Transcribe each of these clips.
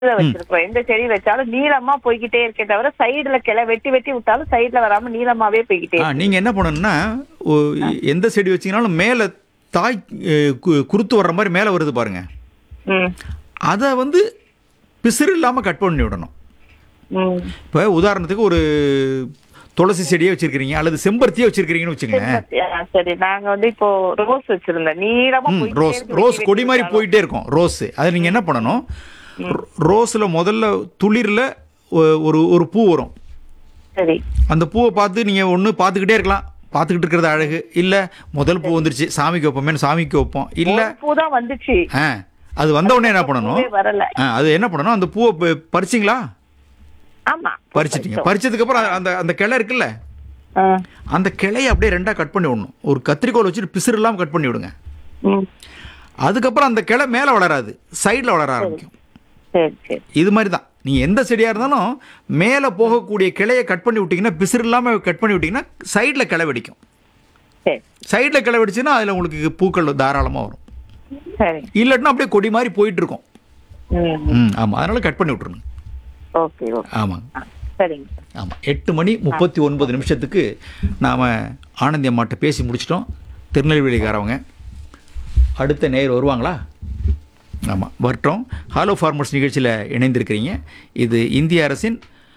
இதுல வச்சிருக்கோம் எந்த செடி வச்சாலும் நீளமா போய்கிட்டே இருக்கே தவிர சைடுல கிளை வெட்டி வெட்டி விட்டாலும் சைடுல வராம நீளமாவே போய்கிட்டே ஆ நீங்கள் என்ன பண்ணணும்னா ஓ, எந்த செடி வச்சீங்கனாலும் மேலே தாய் அ, கு- குருத்து வர்ற மாதிரி மேலே வருது பாருங்க ம் அதை வந்து பிசிறு இல்லாமல் கட் பண்ணி விடணும் ம் இப்போ உதாரணத்துக்கு ஒரு துளசி செடியே வச்சிருக்கிறீங்க அல்லது செம்பருத்தியே வச்சிருக்கிறீங்கன்னு வச்சுக்கோங்க ஆ, சரி நாங்க வந்து இப்போ ரோஸ் வச்சிருந்தோம் நீளமா ம் போயிட்டே ரோஸ் இருக்கு, ரோஸ் வெட்டி கொடி மாதிரி விட்டாலும். போயிட்டே இருக்கும் ரோஸ் அதை நீங்கள் என்ன பண்ணணும் ரோஸில் முதல்ல துளிரில் ஒரு ஒரு பூ வரும் சரி அந்த பூவை பார்த்து நீங்கள் ஒன்று பார்த்துக்கிட்டே இருக்கலாம் பார்த்துக்கிட்டு இருக்கிறது அழகு இல்லை முதல் பூ வந்துருச்சு சாமிக்கு வைப்போமேனு சாமிக்கு வைப்போம் இல்லை ஒரு பூ தான் வந்துச்சு ஆ அது வந்த உடனே என்ன பண்ணணும் பூவே வரல ஆ அது என்ன பண்ணணும் அந்த பூவை ப- பறிச்சிங்களா ஆமா பறிச்சிட்டீங்க பறிச்சதுக்கப்புறம் அந்த அந்த கிளை இருக்குல்ல ஆ, அந்த கிளையை அப்படியே ரெண்டாக கட் பண்ணி விடணும் ஒரு கத்திரிக்கோல் வச்சுட்டு பிசுறு இல்லாமல் கட் பண்ணி விடுங்க ம் அதுக்கப்புறம் அந்த கிளை மேலே வளராது சைடில் வளர ஆரம்பிக்கும் சரி சரி இது மாதிரி தான் நீங்கள் எந்த செடியாக இருந்தாலும் மேலே போகக்கூடிய கிளையை கட் பண்ணி விட்டிங்கன்னா பிசுறு இல்லாமல் கட் பண்ணி விட்டிங்கன்னா சைடில் கிளை வெடிக்கும் சரி சைடில் கிளை வெடிச்சுன்னா அதில் உங்களுக்கு பூக்கள் தாராளமாக வரும் சரி இல்லாட்டினா அப்படியே கொடி மாதிரி போயிட்டு இருக்கும் ம் ம் ஆமாம் அதனால் கட் பண்ணி விட்ருங்க ஓகே ஓகே ஆமாங்க ஆ, சரிங்க சார் ஆமாம் எட்டு மணி முப்பத்தி ஒன்பது நிமிஷத்துக்கு நாம் ஆனந்தி அம்மாட்ட பேசி முடிச்சிட்டோம் திருநெல்வேலிக்காரவங்க அடுத்த நேர் வருவாங்களா ஆமாம் வரட்டும் ஹாலோ ஃபார்மர்ஸ் நிகழ்ச்சியில் இணைந்திருக்கிறீங்க இது இந்திய அரசின்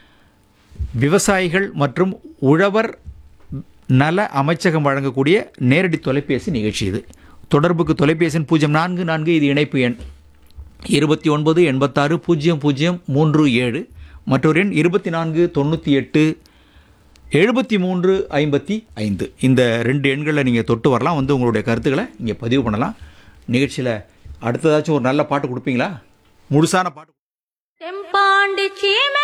விவசாயிகள் மற்றும் உழவர் நல அமைச்சகம் வழங்கக்கூடிய நேரடி தொலைபேசி நிகழ்ச்சி இது தொடர்புக்கு தொலைபேசி எண் பூஜ்ஜியம் நான்கு நான்கு இது இணைப்பு எண் இருபத்தி ஒன்பது எண்பத்தாறு பூஜ்ஜியம் பூஜ்ஜியம் மூன்று ஏழு மற்றொரு எண் இருபத்தி நான்கு தொண்ணூற்றி எட்டு எழுபத்தி மூன்று ஐம்பத்தி ஐந்து இந்த ரெண்டு எண்களில் நீங்கள் தொட்டு வரலாம் வந்து உங்களுடைய கருத்துக்களை இங்கே பதிவு பண்ணலாம் நிகழ்ச்சியில் அடுத்ததாச்சும் ஒரு நல்ல பாட்டு கொடுப்பீங்களா முழுசான பாட்டு தெம்பாண்டு சீமை